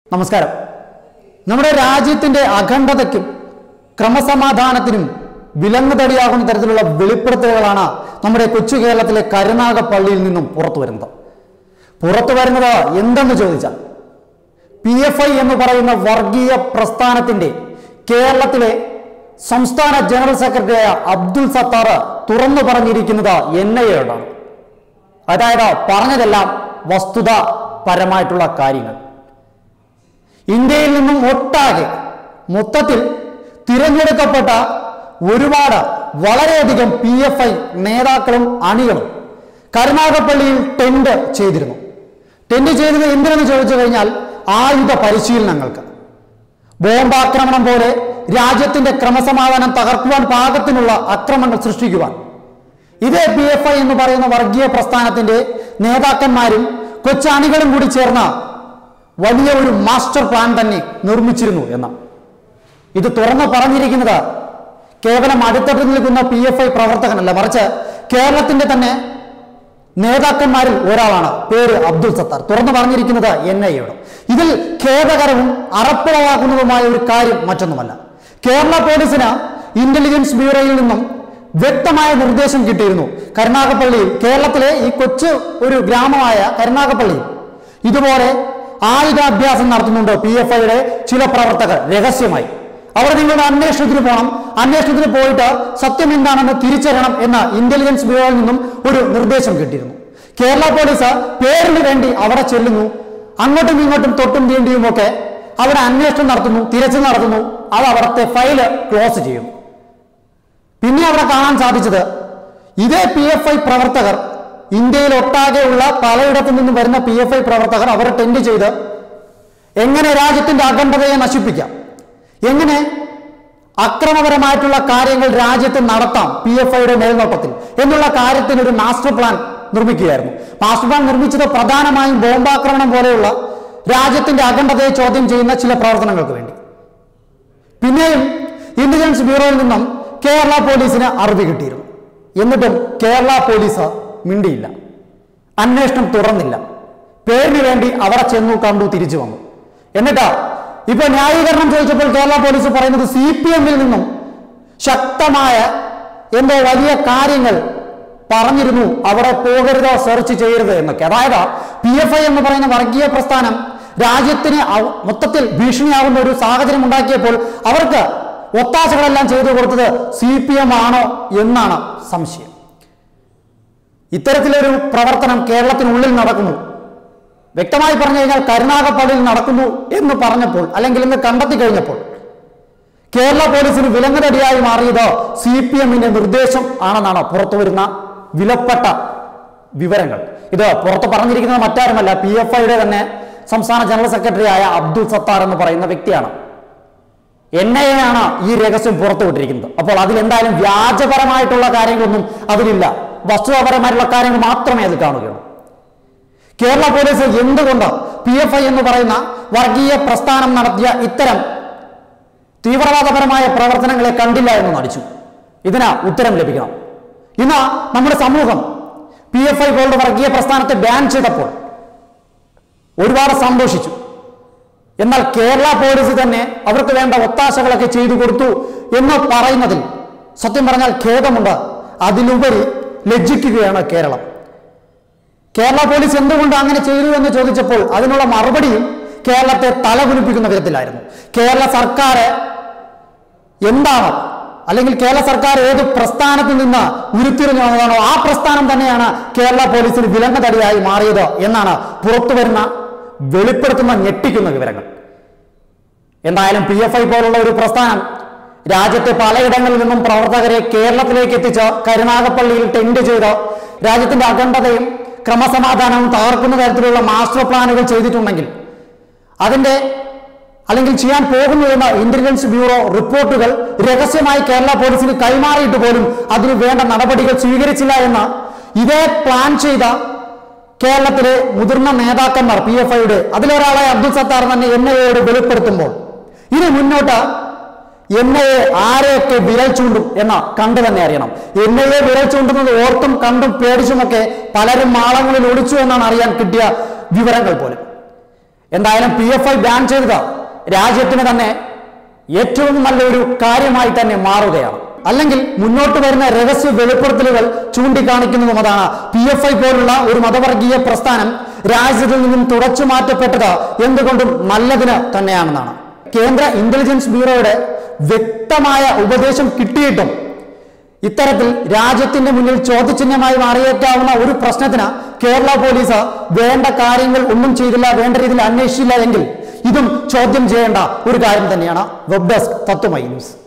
നമസ്കാരം നമ്മുടെ രാജ്യത്തിന്റെ അഖണ്ഡതയ്ക്കും ക്രമസമാധാനത്തിനും വിലങ്ങുതടിയാകുന്ന തരത്തിലുള്ള വെളിപ്പെടുത്തലുകളാണ് നമ്മുടെ കൊച്ചു കേരളത്തിലെ കരുനാഗപ്പള്ളിയിൽ നിന്നും പുറത്തു വരുന്നത് പുറത്തു വരുന്നത് എന്തെന്ന് ചോദിച്ചാൽ പി എഫ് ഐ എന്ന് പറയുന്ന വർഗീയ പ്രസ്ഥാനത്തിന്റെ കേരളത്തിലെ സംസ്ഥാന ജനറൽ സെക്രട്ടറിയായ അബ്ദുൽ സത്താർ തുറന്നു പറഞ്ഞിരിക്കുന്നത് എൻ ഐ എയോടാണ് അതായത് പറഞ്ഞതെല്ലാം വസ്തുത പരമായിട്ടുള്ള കാര്യങ്ങൾ ഇന്ത്യയിൽ നിന്നും ഒട്ടാകെ മൊത്തത്തിൽ തിരഞ്ഞെടുക്കപ്പെട്ട ഒരുപാട് വളരെയധികം പി എഫ് ഐ നേതാക്കളും അണികളും കരുനാഗപ്പള്ളിയിൽ ടെൻഡ് ചെയ്തിരുന്നു ടെൻഡ് ചെയ്തത് എന്തിനെന്ന് ചോദിച്ചു കഴിഞ്ഞാൽ ആയുധ പരിശീലനങ്ങൾക്ക് ബോംബാക്രമണം പോലെ രാജ്യത്തിന്റെ ക്രമസമാധാനം തകർക്കുവാൻ പാകത്തിനുള്ള അക്രമങ്ങൾ സൃഷ്ടിക്കുവാൻ ഇതേ പി എഫ് ഐ എന്ന് പറയുന്ന വർഗീയ പ്രസ്ഥാനത്തിന്റെ നേതാക്കന്മാരും കൊച്ചണികളും കൂടി ചേർന്ന വലിയ ഒരു മാസ്റ്റർ പ്ലാൻ തന്നെ നിർമ്മിച്ചിരുന്നു എന്ന് ഇത് തുറന്നു പറഞ്ഞിരിക്കുന്നത് കേവലം അടുത്തട്ട് നിൽക്കുന്ന പി എഫ് ഐ പ്രവർത്തകനല്ല മറിച്ച് കേരളത്തിന്റെ തന്നെ നേതാക്കന്മാരിൽ ഒരാളാണ് പേര് അബ്ദുൽ സത്താർ തുറന്നു പറഞ്ഞിരിക്കുന്നത് എൻ ഐ യോട് ഇതിൽ ഖേദകരവും അറപ്പുളവാക്കുന്നതുമായ ഒരു കാര്യം മറ്റൊന്നുമല്ല കേരള പോലീസിന് ഇന്റലിജൻസ് ബ്യൂറോയിൽ നിന്നും വ്യക്തമായ നിർദ്ദേശം കിട്ടിയിരുന്നു കരുനാഗപ്പള്ളിയിൽ കേരളത്തിലെ ഈ കൊച്ചു ഒരു ഗ്രാമമായ കരുനാഗപ്പള്ളിയിൽ ഇതുപോലെ ആയുധാഭ്യാസം നടത്തുന്നുണ്ട് പി എഫ് ഐയുടെ ചില പ്രവർത്തകർ രഹസ്യമായി അവർ നിങ്ങളുടെ അന്വേഷണത്തിന് പോകണം അന്വേഷണത്തിന് പോയിട്ട് സത്യം എന്താണെന്ന് തിരിച്ചറിയണം എന്ന ഇന്റലിജൻസ് ബ്യൂറോയിൽ നിന്നും ഒരു നിർദ്ദേശം കിട്ടിയിരുന്നു കേരള പോലീസ് പേരിന് വേണ്ടി അവിടെ ചെല്ലുന്നു അങ്ങോട്ടും ഇങ്ങോട്ടും തൊട്ടും തീണ്ടിയും ഒക്കെ അവിടെ അന്വേഷണം നടത്തുന്നു തിരച്ചിൽ നടത്തുന്നു അത് അവിടുത്തെ ഫയല് ക്ലോസ് ചെയ്യുന്നു പിന്നെ അവിടെ കാണാൻ സാധിച്ചത് ഇതേ പി എഫ് ഐ പ്രവർത്തകർ ഇന്ത്യയിൽ ഒട്ടാകെയുള്ള പലയിടത്തു നിന്നും വരുന്ന പി എഫ് ഐ പ്രവർത്തകർ അവർ ടെൻഡ് ചെയ്ത് എങ്ങനെ രാജ്യത്തിന്റെ അഖണ്ഡതയെ നശിപ്പിക്കാം എങ്ങനെ അക്രമപരമായിട്ടുള്ള കാര്യങ്ങൾ രാജ്യത്ത് നടത്താം പി എഫ് ഐയുടെ മേൽനോട്ടത്തിൽ എന്നുള്ള കാര്യത്തിന് ഒരു മാസ്റ്റർ പ്ലാൻ നിർമ്മിക്കുകയായിരുന്നു മാസ്റ്റർ പ്ലാൻ നിർമ്മിച്ചത് പ്രധാനമായും ബോംബാക്രമണം പോലെയുള്ള രാജ്യത്തിന്റെ അഖണ്ഡതയെ ചോദ്യം ചെയ്യുന്ന ചില പ്രവർത്തനങ്ങൾക്ക് വേണ്ടി പിന്നെയും ഇന്റലിജൻസ് ബ്യൂറോയിൽ നിന്നും കേരള പോലീസിന് അറിവ് കിട്ടിയിരുന്നു എന്നിട്ടും കേരള പോലീസ് മിണ്ടിയില്ല അന്വേഷണം തുറന്നില്ല പേരിന് വേണ്ടി അവിടെ ചെന്നു കണ്ടു തിരിച്ചു വന്നു എന്നിട്ടാ ഇപ്പൊ ന്യായീകരണം ചോദിച്ചപ്പോൾ കേരള പോലീസ് പറയുന്നത് സി പി എമ്മിൽ നിന്നും ശക്തമായ എന്തോ വലിയ കാര്യങ്ങൾ പറഞ്ഞിരുന്നു അവിടെ പോകരുതോ സെർച്ച് ചെയ്യരുത് എന്നൊക്കെ അതായത് പി എഫ് ഐ എന്ന് പറയുന്ന വർഗീയ പ്രസ്ഥാനം രാജ്യത്തിന് അവ- മൊത്തത്തിൽ ഭീഷണിയാകുന്ന ഒരു സാഹചര്യം ഉണ്ടാക്കിയപ്പോൾ അവർക്ക് ഒത്താശകളെല്ലാം ചെയ്തു കൊടുത്തത് സി പി എം ആണോ എന്നാണ് സംശയം ഇത്തരത്തിലൊരു പ്രവർത്തനം കേരളത്തിനുള്ളിൽ നടക്കുന്നു വ്യക്തമായി പറഞ്ഞു കഴിഞ്ഞാൽ കരുനാഗപ്പള്ളിയിൽ നടക്കുന്നു എന്ന് പറഞ്ഞപ്പോൾ അല്ലെങ്കിൽ ഇന്ന് കണ്ടെത്തി കഴിഞ്ഞപ്പോൾ കേരള പോലീസിന് വിലങ്ങുതടിയായി മാറിയത് സി പി എമ്മിന്റെ നിർദ്ദേശം ആണെന്നാണ് പുറത്തു വരുന്ന വിലപ്പെട്ട വിവരങ്ങൾ ഇത് പുറത്ത് പറഞ്ഞിരിക്കുന്നത് മറ്റാരുമല്ല പി എഫ് ഐയുടെ തന്നെ സംസ്ഥാന ജനറൽ സെക്രട്ടറിയായ അബ്ദുൾ സത്താർ എന്ന് പറയുന്ന വ്യക്തിയാണ് എൻ ഐ എ ആണ് ഈ രഹസ്യം പുറത്തുവിട്ടിരിക്കുന്നത് അപ്പോൾ അതിലെന്തായാലും വ്യാജപരമായിട്ടുള്ള കാര്യങ്ങളൊന്നും അതിലില്ല വസ്തുതാപരമായിട്ടുള്ള കാര്യങ്ങൾ മാത്രമേ അത് കാണുകയുള്ളൂ കേരള പോലീസ് എന്തുകൊണ്ട് പി എഫ് ഐ എന്ന് പറയുന്ന വർഗീയ പ്രസ്ഥാനം നടത്തിയ ഇത്തരം തീവ്രവാദപരമായ പ്രവർത്തനങ്ങളെ കണ്ടില്ല എന്ന് നടിച്ചു ഇതിന് ഉത്തരം ലഭിക്കണം ഇന്ന് നമ്മുടെ സമൂഹം പി എഫ് ഐ പോലുള്ള വർഗീയ പ്രസ്ഥാനത്തെ ബാൻ ചെയ്തപ്പോൾ ഒരുപാട് സന്തോഷിച്ചു എന്നാൽ കേരള പോലീസ് തന്നെ അവർക്ക് വേണ്ട ഒത്താശകളൊക്കെ ചെയ്തു കൊടുത്തു എന്ന് പറയുന്നതിൽ സത്യം പറഞ്ഞാൽ ഖേദമുണ്ട് അതിലുപരി ലജ്ജിക്കുകയാണ് കേരളം കേരള പോലീസ് എന്തുകൊണ്ട് അങ്ങനെ ചെയ്തു എന്ന് ചോദിച്ചപ്പോൾ അതിനുള്ള മറുപടിയും കേരളത്തെ തലകുലിപ്പിക്കുന്ന വിധത്തിലായിരുന്നു കേരള സർക്കാർ എന്താണ് അല്ലെങ്കിൽ കേരള സർക്കാർ ഏത് പ്രസ്ഥാനത്തിൽ നിന്ന് ഉരുത്തിരിഞ്ഞു വന്നതാണോ ആ പ്രസ്ഥാനം തന്നെയാണ് കേരള പോലീസിന് വിലങ്ങതടിയായി മാറിയത് എന്നാണ് പുറത്തു വരുന്ന വെളിപ്പെടുത്തുന്ന ഞെട്ടിക്കുന്ന വിവരങ്ങൾ എന്തായാലും പി എഫ് ഐ പോലുള്ള ഒരു പ്രസ്ഥാനം രാജ്യത്തെ പലയിടങ്ങളിൽ നിന്നും പ്രവർത്തകരെ കേരളത്തിലേക്ക് എത്തിച്ച് കരുനാഗപ്പള്ളിയിൽ ടെൻഡ് ചെയ്ത് രാജ്യത്തിന്റെ അഖണ്ഡതയും ക്രമസമാധാനവും തകർക്കുന്ന തരത്തിലുള്ള മാസ്റ്റർ പ്ലാനുകൾ ചെയ്തിട്ടുണ്ടെങ്കിൽ അതിന്റെ അല്ലെങ്കിൽ ചെയ്യാൻ പോകുന്നു എന്ന ഇന്റലിജൻസ് ബ്യൂറോ റിപ്പോർട്ടുകൾ രഹസ്യമായി കേരള പോലീസിന് കൈമാറിയിട്ട് പോലും അതിന് വേണ്ട നടപടികൾ സ്വീകരിച്ചില്ല എന്ന് ഇതേ പ്ലാൻ ചെയ്ത കേരളത്തിലെ മുതിർന്ന നേതാക്കന്മാർ പി എഫ് ഐയുടെ അതിലൊരാളെ അബ്ദുൽ സത്താർ തന്നെ എൻ ഐ എയോട് വെളിപ്പെടുത്തുമ്പോൾ ഇനി മുന്നോട്ട് എൻ ഐ എ ആരെയൊക്കെ വിരൽ ചൂണ്ടും എന്ന കണ്ടു തന്നെ അറിയണം എൻ ഐ എ വിരൽ ചൂണ്ടുന്നത് ഓർത്തും കണ്ടും പേടിച്ചുമൊക്കെ പലരും മാളങ്ങളിൽ ഒളിച്ചു എന്നാണ് അറിയാൻ കിട്ടിയ വിവരങ്ങൾ പോലും എന്തായാലും പി എഫ് ഐ ബാൻ ചെയ്തത് രാജ്യത്തിന് തന്നെ ഏറ്റവും നല്ലൊരു കാര്യമായി തന്നെ മാറുകയാണ് അല്ലെങ്കിൽ മുന്നോട്ട് വരുന്ന രഹസ്യ വെളിപ്പെടുത്തലുകൾ ചൂണ്ടിക്കാണിക്കുന്നതും അതാണ് പി എഫ് ഐ പോലുള്ള ഒരു മതവർഗീയ പ്രസ്ഥാനം രാജ്യത്തിൽ നിന്നും തുടച്ചു മാറ്റപ്പെട്ടത് എന്തുകൊണ്ടും നല്ലതിന് തന്നെയാണെന്നാണ് കേന്ദ്ര ഇന്റലിജൻസ് ബ്യൂറോയുടെ വ്യക്തമായ ഉപദേശം കിട്ടിയിട്ടും ഇത്തരത്തിൽ രാജ്യത്തിന്റെ മുന്നിൽ ചോദ്യചിഹ്നമായി മാറിയേക്കാവുന്ന ഒരു പ്രശ്നത്തിന് കേരള പോലീസ് വേണ്ട കാര്യങ്ങൾ ഒന്നും ചെയ്തില്ല വേണ്ട രീതിയിൽ അന്വേഷിച്ചില്ല എങ്കിൽ ഇതും ചോദ്യം ചെയ്യേണ്ട ഒരു കാര്യം തന്നെയാണ് വെബ് ഡെസ്ക് തത്വമൈ ന്യൂസ്